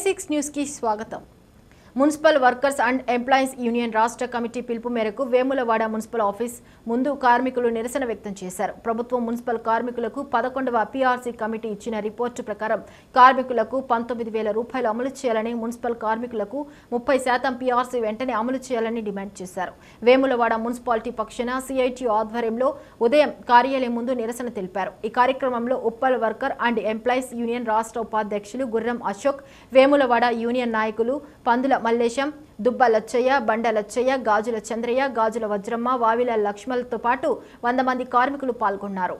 six న్యూస్కి స్వాగతం municipal workers and employees union రాష్ట్ర కమిటీ పిలుపు మేరకు వేములవాడ మున్సిపల్ ఆఫీస్ ముందు కార్మికులు నిరసన వ్యక్తం చేశారు ప్రభుత్వం మున్సిపల్ కార్మికులకు పదకొండవ పీఆర్సీ కమిటీ ఇచ్చిన రిపోర్టు ప్రకారం కార్మికులకు పంతొమ్మిది వేల రూపాయలు అమలు చేయాలని మున్సిపల్ కార్మికులకు ముప్పై శాతం పీఆర్సీ వెంటనే అమలు చేయాలని డిమాండ్ చేశారు వేములవాడ మున్సిపాలిటీ పక్షాన సిఐటి ఆధ్వర్యంలో ఉదయం కార్యాలయం ముందు నిరసన తెలిపారు ఈ కార్యక్రమంలో Uppal worker and employees union రాష్ట్ర ఉపాధ్యక్షులు గుర్రం అశోక్ వేములవాడ యూనియన్ నాయకులు పందుల మల్లేశం దుబ్బ లచ్చయ్య బండ లచ్చయ్య గాజుల చంద్రయ్య గాజుల వజ్రమ్మ వావిల లక్ష్మలతో పాటు వంద మంది కార్మికులు పాల్గొన్నారు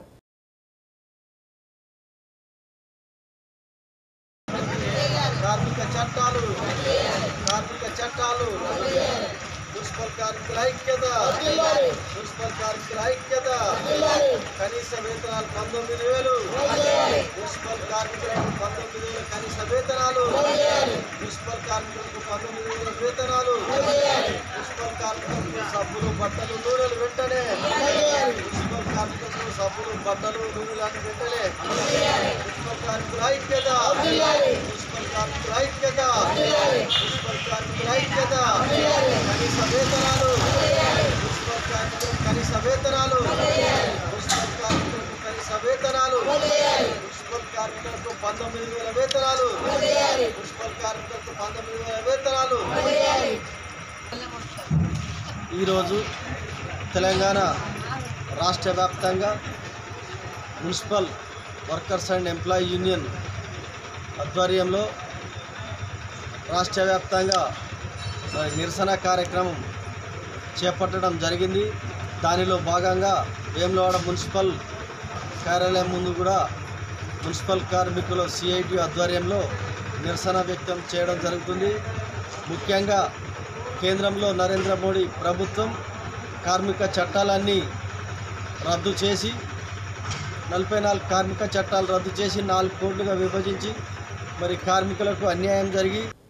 కార్మిక చట్టాలు కార్మిక చట్టాలు మున్సిపల్ కార్మికుల ఐక్యత మున్సిపల్ కార్మికుల ఐక్యత కనీస వేతనాలు పంతొమ్మిది వేలు మున్సిపల్ కార్మికులకు పంతొమ్మిది వేల కనీస వేతనాలు మున్సిపల్ కార్మికులకు పంతొమ్మిది వేల వేతనాలు మున్సిపల్ కార్మికులకు సబ్బులు బట్టలు నూనెలు వెంటనే మున్సిపల్ కార్మికులకు సబ్బులు బట్టలు నూనెలు అని వెంటనే మున్సిపల్ కార్మికుల ఐక్యత మున్సిపల్ కార్మికుల ఐక్యత మున్సిపల్ కార్మికుల ఐక్యత కనీస వేతనాలు మున్సిపల్ కార్మికులకు కనీస వేతనాలు మున్సిపల్ కార్మికులకు కనీస వేతనాలు మున్సిపల్ కార్మికులకు పంతొమ్మిది వేల వేతనాలు మున్సిపల్ కార్మికులకు పంతొమ్మిది వేల వేతనాలు ఈరోజు తెలంగాణ రాష్ట్ర వ్యాప్తంగా municipal workers and employee union ఆధ్వర్యంలో రాష్ట్ర వ్యాప్తంగా మరి నిరసన కార్యక్రమం చేపట్టడం జరిగింది దానిలో భాగంగా వేములవాడ మున్సిపల్ కార్యాలయం ముందు కూడా మున్సిపల్ కార్మికుల సిఐటి ఆధ్వర్యంలో నిరసన వ్యక్తం చేయడం జరుగుతుంది ముఖ్యంగా కేంద్రంలో నరేంద్ర మోడీ ప్రభుత్వం కార్మిక చట్టాలన్నీ రద్దు చేసి నలభై నాలుగు కార్మిక చట్టాలు రద్దు చేసి నాలుగు కోట్లుగా విభజించి మరి కార్మికులకు అన్యాయం జరిగి